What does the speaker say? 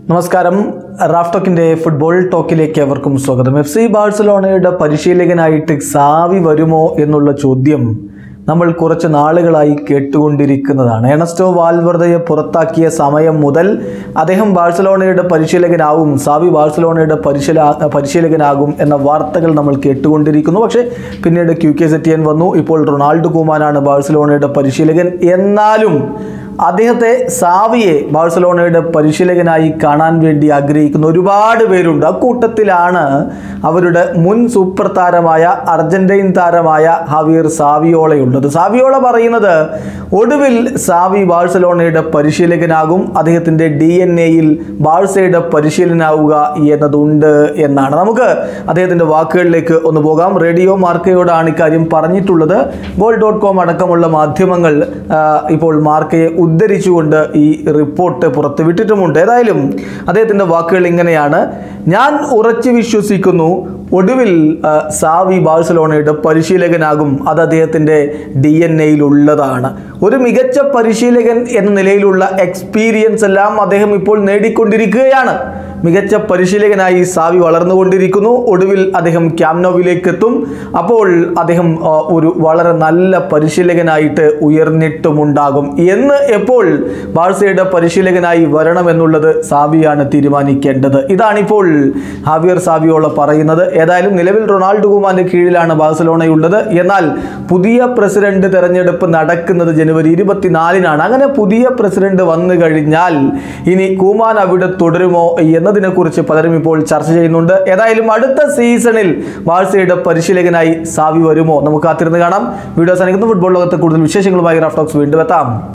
നമസ്കാരം Raf ടോക്കിന്റെ football ടോക്കിലേക്ക് അവർക്കും സ്വാഗതം എഫ് സി ബാഴ്സലോണയുടെ പരിശീലകനായിട്ട് സാവി വരുമോ എന്നുള്ള ചോദ്യം നമ്മൾ കുറച്ച് നാളുകളായി കേട്ടുകൊണ്ടിരിക്കുന്നതാണ് എണസ്റ്റോ വാൽവർദയെ പുറത്താക്കിയ സമയം മുതൽ അദ്ദേഹം ബാഴ്സലോണയുടെ പരിശീലകനാവും സാവി ബാഴ്സലോണയുടെ പരിശീല പരിശീലകനാകും എന്ന വാർത്തകൾ നമ്മൾ കേട്ടുകൊണ്ടിരിക്കുന്നു പക്ഷേ പിന്നീട് ക്യു കെ സെറ്റിയൻ വന്നു ഇപ്പോൾ റൊണാൾഡോ കുമാനാണ് ബാഴ്സലോണയുടെ പരിശീലകൻ എന്നാലും അദ്ദേഹത്തെ സാവിയെ ബാഴ്സലോണയുടെ പരിശീലകനായി കാണാൻ വേണ്ടി ആഗ്രഹിക്കുന്ന ഒരുപാട് പേരുണ്ട് അക്കൂട്ടത്തിലാണ് അവരുടെ മുൻ സൂപ്പർ താരമായ അർജന്റീൻ താരമായ ഹവിയർ സാവിയോളയുള്ളത് സാവിയോള പറയുന്നത് ഒടുവിൽ സാവി ബാഴ്സലോണയുടെ പരിശീലകനാകും അദ്ദേഹത്തിൻ്റെ ഡി എൻ എയിൽ ബാഴ്സയുടെ പരിശീലനാവുക എന്നതുണ്ട് എന്നാണ് നമുക്ക് അദ്ദേഹത്തിൻ്റെ വാക്കുകളിലേക്ക് ഒന്ന് പോകാം റേഡിയോ മാർക്കയോടാണ് ഇക്കാര്യം പറഞ്ഞിട്ടുള്ളത് ഗോൾ ഡോട്ട് കോം അടക്കമുള്ള മാധ്യമങ്ങൾ ആ, ഇപ്പോൾ മാർക്കയെ ഉദ്ധരിച്ചുകൊണ്ട് ഈ റിപ്പോർട്ട് പുറത്തുവിട്ടിട്ടുമുണ്ട് ഏതായാലും അദ്ദേഹത്തിൻ്റെ വാക്കുകൾ ഇങ്ങനെയാണ് ഞാൻ ഉറച്ചു വിശ്വസിക്കുന്നു ഒടുവിൽ ആ, സാവി ബാഴ്സലോണയുടെ പരിശീലകനാകും അത് അദ്ദേഹത്തിൻ്റെ ഡി എൻ എയിലുള്ളതാണ് ഒരു മികച്ച പരിശീലകൻ എന്ന നിലയിലുള്ള എക്സ്പീരിയൻസ് എല്ലാം അദ്ദേഹം ഇപ്പോൾ നേടിക്കൊണ്ടിരിക്കുകയാണ് മികച്ച പരിശീലകനായി സാവി വളർന്നുകൊണ്ടിരിക്കുന്നു ഒടുവിൽ അദ്ദേഹം ക്യാമ്നോവിലേക്ക് എത്തും അപ്പോൾ അദ്ദേഹം ആ, ഒരു വളരെ നല്ല പരിശീലകനായിട്ട് ഉയർന്നിട്ടുമുണ്ടാകും എന്ന് എപ്പോൾ ബാഴ്സയുടെ പരിശീലകനായി വരണമെന്നുള്ളത് സാവിയാണ് തീരുമാനിക്കേണ്ടത് ഇതാണിപ്പോൾ ഹാവിയർ സാവിയോള പറയുന്നത് ഏതായാലും നിലവിൽ റൊണാൾഡോ കുമാന്റെ കീഴിലാണ് ബാഴ്സലോണയുള്ളത് എന്നാൽ പുതിയ പ്രസിഡന്റ് തെരഞ്ഞെടുപ്പ് നടക്കുന്നത് ജനുവരി ഇരുപത്തിനാലിനാണ് അങ്ങനെ പുതിയ പ്രസിഡന്റ് വന്നു കഴിഞ്ഞാൽ ഇനി കൂമാൻ അവിടെ തുടരുമോ എന്നതിനെക്കുറിച്ച് പലരും ഇപ്പോൾ ചർച്ച ചെയ്യുന്നുണ്ട് ഏതായാലും അടുത്ത സീസണിൽ ബാഴ്സയുടെ പരിശീലകനായി സാവി വരുമോ നമുക്ക് കാത്തിരുന്ന് കാണാം വീഡിയോ സാധിക്കുന്ന ഫുട്ബോൾ ലോകത്തെ കൂടുതൽ വിശേഷങ്ങളുമായി റാഫ് ടോക്സ് വീണ്ടും എത്താം